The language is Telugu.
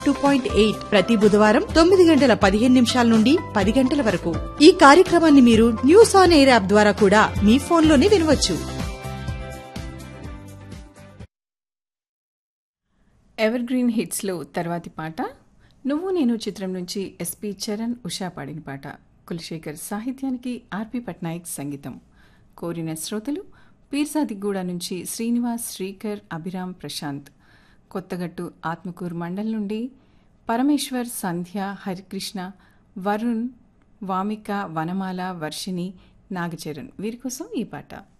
టూ పాయింట్ ఎయిట్ ప్రతి బుధవారం తొమ్మిది గంటల పదిహేను నిమిషాల నుండి పది గంటల వరకు ఈ కార్యక్రమాన్ని మీరు న్యూస్ ఆన్ ఎయిర్ యాప్ ద్వారా కూడా మీ ఫోన్లోనే వినవచ్చు ఎవర్ గ్రీన్ హిట్స్లో తర్వాతి పాట నువ్వు నేను చిత్రం నుంచి ఎస్పి చరణ్ ఉషా పాడిన పాట కులశేఖర్ సాహిత్యానికి ఆర్పి పట్నాయక్ సంగీతం కోరిన శ్రోతలు పీర్జాదిగూడ నుంచి శ్రీనివాస్ శ్రీకర్ అభిరామ్ ప్రశాంత్ కొత్తగట్టు ఆత్మకూరు మండల్ నుండి పరమేశ్వర్ సంధ్య హరికృష్ణ వరుణ్ వామిక వనమాల వర్షిణి నాగచరణ్ వీరి కోసం ఈ పాట